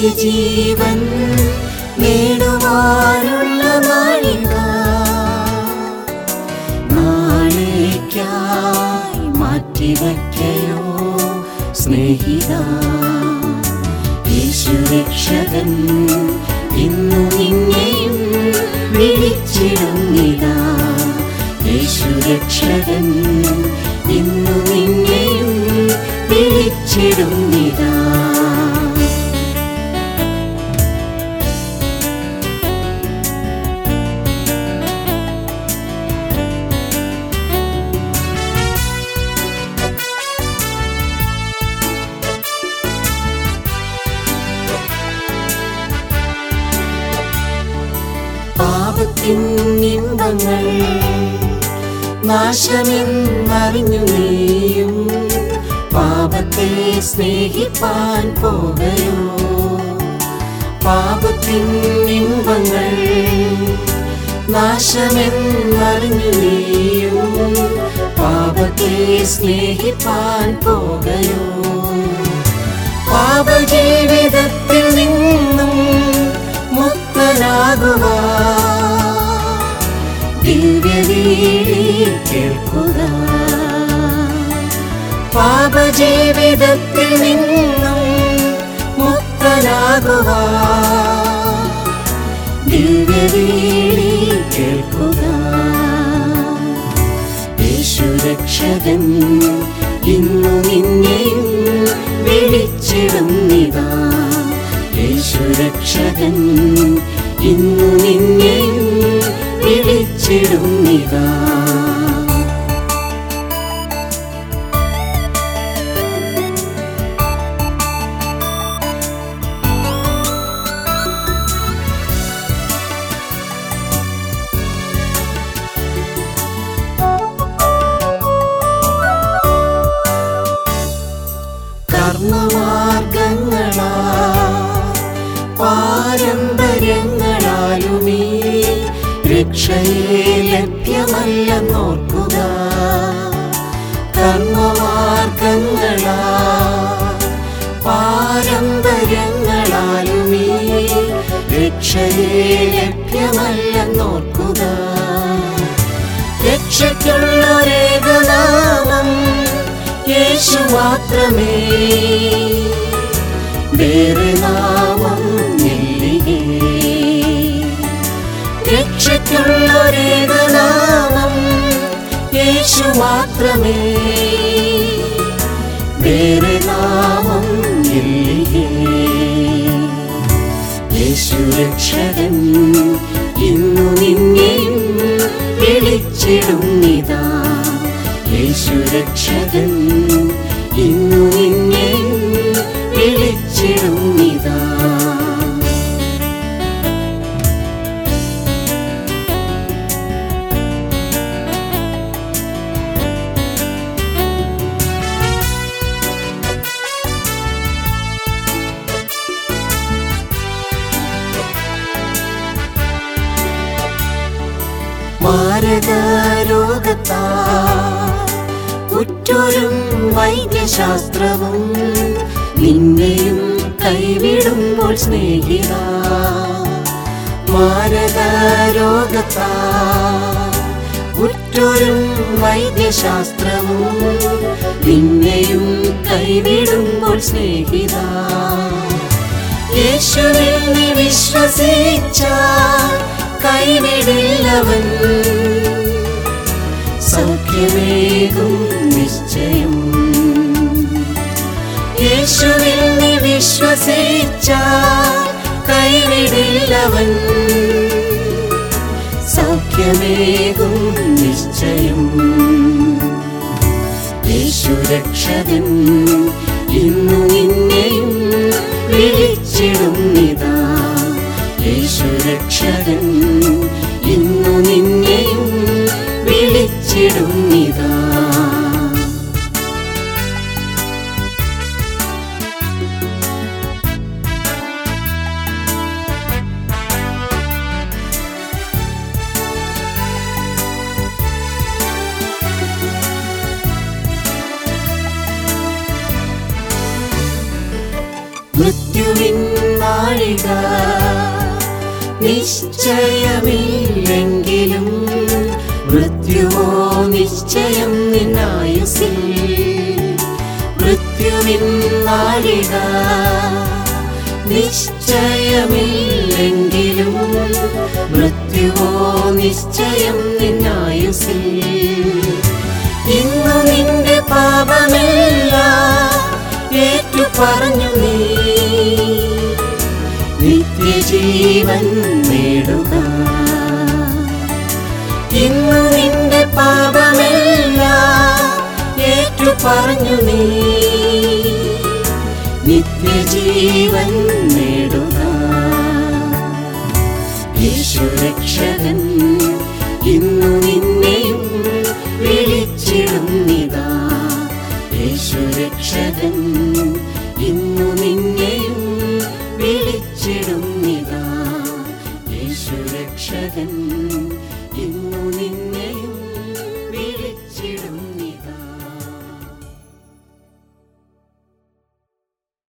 നിത്യജീവൻ നേടുവാനുള്ള നാഴിക നാളേക്കായി മാറ്റിവയ്ക്കയോ സ്നേഹിത യേശുരക്ഷകൻ ഇന്നു നിന്നെയും വിളിച്ചിടുന്നിതാ യേശുരക്ഷകൻ ഇന്നു നിന്നെയും വിളിച്ചിടുന്നിതാ പാപത്തിൻ ഇമ്പങ്ങൾ നാശമെന്നറിഞ്ഞു നീയും പാപത്തെ സ്നേഹിപ്പാൻ പോകയോ പാപത്തിൻ ഇമ്പങ്ങൾ നാശമെന്നറിഞ്ഞു നീയും പാപത്തെ സ്നേഹിപ്പാൻ പോകയോ പാപജീവിതത്തിൽ നിന്നും മുക്തനാകുവാ ദിവ്യവീഴി കേൾക്കുക പാപജീവിതത്തിൽ നിന്നും മുക്തനാകുവാ ദിവ്യവീഴി കേൾക്കുക യേശുരക്ഷകൻ ഇന്നു നിന്നെയും വിളിച്ചിടുന്നിതാ യേശുരക്ഷകൻ ഇന്നു നിന്നെയും വിളിച്ചിടുന്നിതാ കർമ്മമാർഗങ്ങളാ പാരമ്പര്യങ്ങളാലുമീ രക്ഷയെ ലഭ്യമല്ലെന്നോർക്കുക കർമ്മമാർഗങ്ങളാ പാരമ്പര്യങ്ങളാലുമീ രക്ഷയെ ലഭ്യമല്ലെന്നോർക്കുക രക്ഷയ്ക്കുള്ളൊരേകനാമം യേശു മാത്രമേ വേറെ നാമം ഇല്ലിയേ രക്ഷയ്ക്കുള്ളൊരേകനാമം യേശു മാത്രമേ വേറെ നാമം ഇല്ലിയേ യേശു രക്ഷകൻ ഇന്നു നിന്നെയും വിളിച്ചിടുന്നിതാ യേശു രക്ഷകൻ ഇന്നു നിന്നെയും വിളിച്ചിടുന്നിതാ മാരകരോഗത്താ ഉറ്റൊരും വൈദ്യശാസ്ത്രവും നിന്നെയും കൈവിടുമ്പോൾ സ്നേഹിത മാരകരോഗത്താ ഉറ്റൊരും വൈദ്യശാസ്ത്രവും നിന്നെയും കൈവിടുമ്പോൾ സ്നേഹിത യേശുവിൽ നീ വിശ്വസിച്ച കൈവിടില്ലവൻ സൗഖ്യമേകും നിശ്ചയം യേശുവിൽ നീ വിശ്വസിച്ച കൈവിടില്ലവൻ സൗഖ്യമേകും നിശ്ചയം യേശു രക്ഷകൻ ഇന്നു നിന്നെയും വിളിച്ചിടുന്നിതാ യേശു രക്ഷകൻ ഇന്നു നിന്നെയും വിളിച്ചിടുന്നിതാ മൃത്യുവിൻ നാഴിക നിശ്ചയമില്ലെങ്കിലും മൃത്യുവോ നിശ്ചയം നിന്നായുസിൽ മൃത്യുവിൻ നാഴിക നിശ്ചയമില്ലെങ്കിലും മൃത്യുവോ നിശ്ചയം നിന്നായുസിൽ ഇന്നു നിന്റെ പാപമില്ല ഏറ്റു പറഞ്ഞു നീ നിത്യജീവൻ നേടുക ഇന്നു നിന്റെ പാപമില്ല ഏറ്റു പറഞ്ഞു നീ നിത്യജീവൻ നേടുക യേശുരക്ഷകൻ ഇന്നു നിന്നെയും വിളിച്ചിടുന്നിതാ യേശുരക്ഷകൻ ഇന്നു നിന്നെയും വിളിച്ചിടുന്നിതാ യേശുരക്ഷകൻ ഇന്നു നിന്നെ